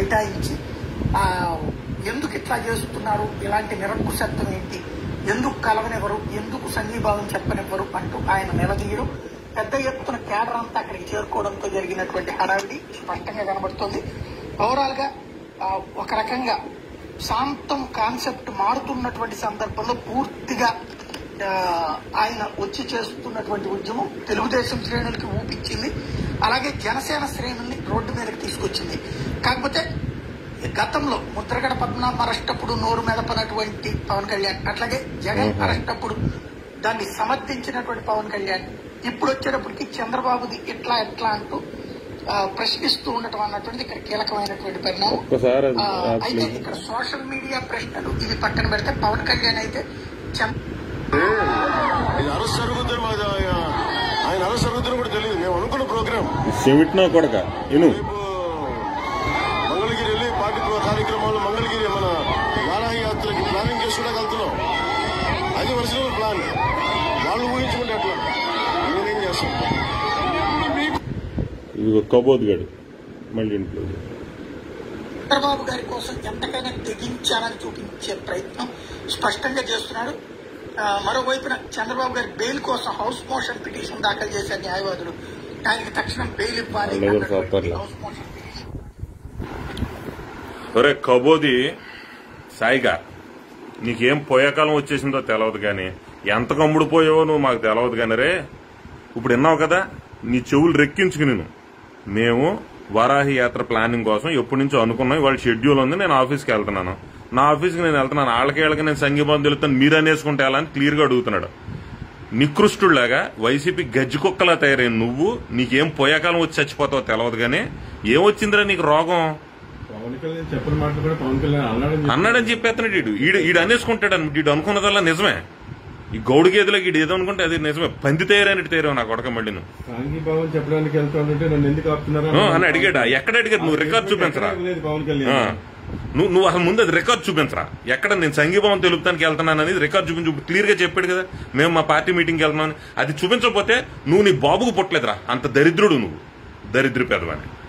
బైఠాయించి ఆ, ఎందుకు ఇట్లా చేస్తున్నారు ఇలాంటి నిరంకుశత్వం ఏంటి ఎందుకు కలవనివ్వరు ఎందుకు సంఘీభావం చెప్పనివ్వరు అంటూ ఆయన నిలదీయడం పెద్ద ఎత్తున కేడర్ అంతా అక్కడికి చేరుకోవడంతో జరిగినటువంటి హడావిడి స్పష్టంగా కనబడుతుంది ఓవరాల్ గా ఆ, ఒక రకంగా శాంతం కాన్సెప్ట్ మారుతున్నటువంటి సందర్భంలో పూర్తిగా ఆ, ఆయన వచ్చి చేస్తున్నటువంటి ఉద్యమం తెలుగుదేశం శ్రేణులకి ఊపిచ్చింది అలాగే జనసేన శ్రేణుల్ని రోడ్డు మీదకి తీసుకొచ్చింది కాకపోతే గతంలో ముద్రగడ పద్మనాభం అరెస్ట్ అప్పుడు నోరు మెదపనటువంటి పవన్ కళ్యాణ్ అట్లాగే జగన్ Mhm. అరెస్ట్ అప్పుడు దాన్ని సమర్థించినటువంటి పవన్ కళ్యాణ్ ఇప్పుడు వచ్చేటప్పటికి చంద్రబాబుది ఎట్లా ఎట్లా అంటూ ఆ, ప్రశ్నిస్తూ ఉండటం అన్నటువంటిది ఇక్కడ కీలకమైనటువంటి పరిణామం ఒక్కసారి అది ఆ, ఆపు అయితే please. ఇక్కడ సోషల్ మీడియా ప్రశ్నలు ఇది పక్కన పెడితే పవన్ కళ్యాణ్ అయితే చంద్ర ఇది అరెస్ట్ జరుగుతుంది మాది ఆయన ఆయన అరెస్ట్ జరుగుతుంది కూడా తెలియదు మేము అనుకున్న ప్రోగ్రామ్ చెవిటినా కొడక ఇను రేపు మంగళగిరి వెళ్ళి పార్టీ ప్రో- కార్యక్రమాలు మంగళగిరి మన వారాహి యాత్రకి ప్లానింగ్ చేసుకోవడానికి వెళ్తున్నాం అది ఒరిజినల్ ప్లాన్ వాళ్ళు ఊహించుకుంటే అట్లా నేనేం చేస్తాం ఇది కబోద్ గడు మళ్ళీ ఇంట్లో చంద్రబాబు గారి కోసం ఎంతకైనా తెగించాలని చూపించే ప్రయత్నం స్పష్టంగా చేస్తున్నాడు ఆ, మరోవైపున చంద్రబాబు గారి బెయిల్ కోసం హౌస్ మోషన్ పిటిషన్ దాఖలు చేశారు న్యాయవాదులు ఆయనకి తక్షణం బెయిల్ ఇవ్వాలి అలాగే అన్నటువంటి సూపర్లే. హౌస్ మోషన్ పిటిషన్ ఒరే కబోది సాయిగా నీకేం పోయేకాలం వచ్చేసిందో తెలవదు కానీ ఎంత కమ్ముడు పోయావో నువ్వు మాకు తెలవదు కానీ రే ఇప్పుడు విన్నావు కదా నీ చెవులు రెక్కించుకు నేను మేము వరాహి యాత్ర ప్లానింగ్ కోసం ఎప్పటి నుంచో అనుకున్నాం వాళ్ళ షెడ్యూల్ ఉంది నేను ఆఫీస్కి వెళ్తున్నాను నా ఆఫీస్కి నేను వెళ్తున్నాను వాళ్ళకి వాళ్ళకి నేను సంఘీభావం తెలుస్తాను మీరు అనేసుకుంటే ఎలా అని క్లియర్గా అడుగుతున్నాడు నికృష్టులాగా వైసీపీ గజ్జి కుక్కలా తయారైన నువ్వు నీకేం పోయేకాలం వచ్చి చచ్చిపోతావో తెలవదు కానీ ఏమొచ్చిందిరా నీకు రోగం పవన్ కళ్యాణ్ చెప్పిన మాటలు కూడా పవన్ కళ్యాణ్ అన్నాడని చెప్పి- అన్నాడని చెప్పేస్తున్నాడు ఈడు ఈడు ఈడు అనేసుకుంటాడు అని ఈడు అనుకున్నదల్లా నిజమే ఈ గౌడు గేదెలకి ఈడు ఏదో అనుకుంటే అది నిజమే పంది తయారైనట్టు తయారావు నా కొడక మళ్ళీ నువ్వు సాంఘీభావం చెప్పడానికి వెళ్తానంటే నన్ను ఎందుకు ఆపుతున్నారా ఆ, అని అడిగాడా ఎక్కడ అడిగాడు నువ్వు రికార్డ్ చూపించరా లేదు పవన్ ఆ. కళ్యాణ్ నువ్వు నువ్వు అసలు ముందు అది రికార్డ్ చూపించరా ఎక్కడ నేను సంఘీభావం తెలుపుతానికి వెళ్తున్నాను అనేది రికార్డ్ చూపించు ఇప్పుడు క్లియర్ గా చెప్పాడు కదా మేము మా పార్టీ మీటింగ్కి వెళ్తున్నాం అని. అది చూపించకపోతే నువ్వు నీ బాబుకు పుట్టలేదురా అంత దరిద్రుడు నువ్వు దరిద్ర పెదవని